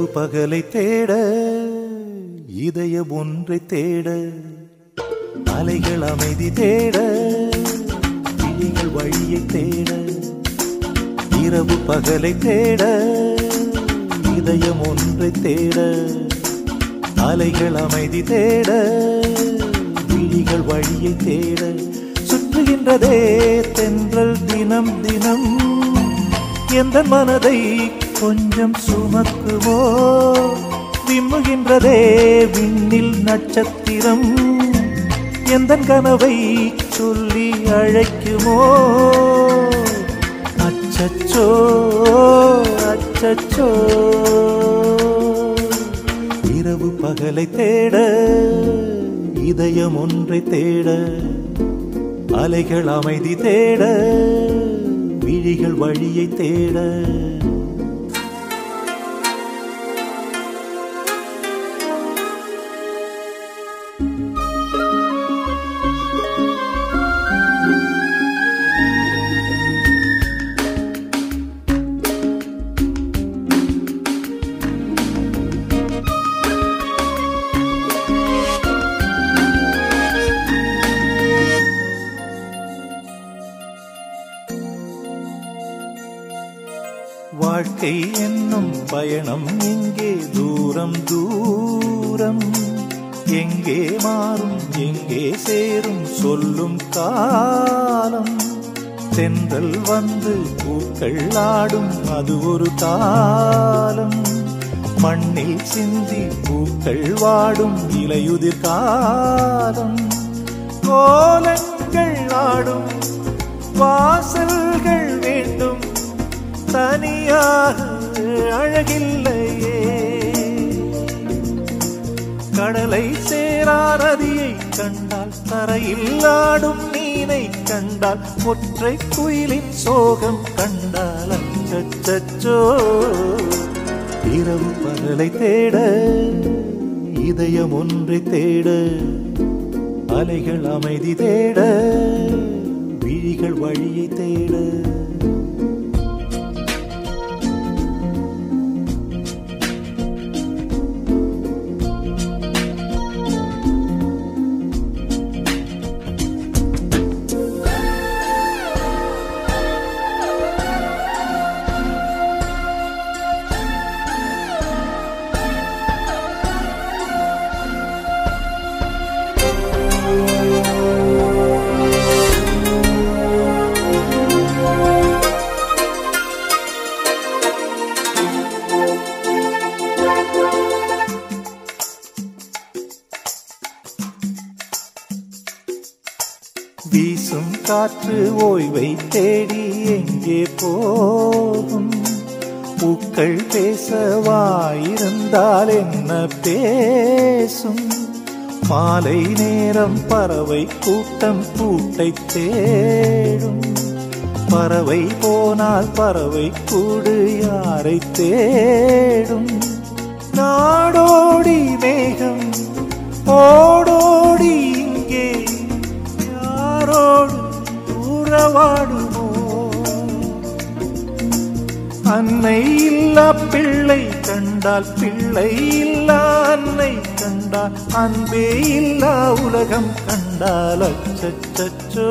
பகலை தேட இதயம் ஒன்றை தேட அலைகள் அமைதி தேட விழிகள் வழியை தேட இரவு பகலை தேட இதயம் ஒன்றை தேட அலைகள் அமைதி தேட விழிகள் வழியை தேட சுற்றுகின்றதே தென்றல் தினம் தினம் எந்த மனதை கொஞ்சம் சுமக்குவோ விம்முகின்றதே விண்ணில் நட்சத்திரம் எந்த கனவை சொல்லி அழைக்குமோ அச்சச்சோ அச்சச்சோ இரவு பகலை தேட இதயம் ஒன்றை தேட அலைகள் அமைதி தேட விழிகள் வழியை தேட வாழ்க்கை என்னும் பயணம் எங்கே தூரம் தூரம் எங்கே மாறும் எங்கே சேரும் சொல்லும் காலம் தென்றல் வந்து பூக்கள் ஆடும் அது ஒரு காலம் மண்ணில் சிந்தி பூக்கள் வாடும் இலையுதிர் காலம் கோலங்கள் ஆடும் வாசல்கள் வேண்டும் தனியாக அழகில்லையே கடலை சேரா நதியை கண்டால் தரையில் ஆடும் மீனை கண்டால் ஒற்றை குயிலின் சோகம் கண்டால் அச்சச்சோ இரவு பகலை தேட இதயம் ஒன்றை தேட அலைகள் அமைதி தேட விழிகள் வழியை தேட வீசும் காற்று ஓய்வை தேடி எங்கே போகும் பூக்கள் பேசவாயிருந்தால் என்ன பேசும் மாலை நேரம் பறவை கூட்டம் கூட்டை தேடும் பறவை போனால் பறவை கூடு யாரை தேடும் நாடோடி மேகம் ஓடோடி இங்கே யாரோடு உறவாடுமோ அன்னை இல்லா பிள்ளை கண்டால் பிள்ளை இல்லா அன்னை கண்டால் அன்பே இல்லா உலகம் கண்டால் அச்சச்சோ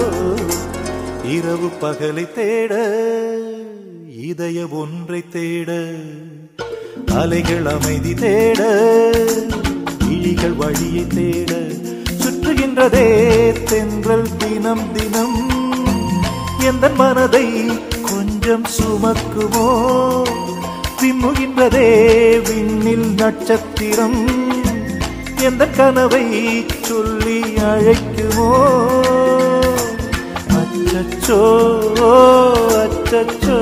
இரவு பகலை தேட இதய ஒன்றை தேட அலைகள் அமைதி தேட இழிகள் வழியை தேட சுற்றுகின்றதே தென்றல் தினம் தினம் எந்த மனதை கொஞ்சம் சுமக்குமோ விம்முகின்றதே விண்ணில் நட்சத்திரம் எந்த கனவை சொல்லி அழைக்குமோ அச்சச்சோ அச்சச்சோ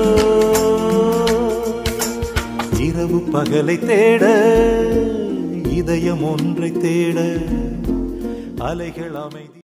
இரவு பகலை தேட இதயம் ஒன்றை தேட அலைகள் அமைதி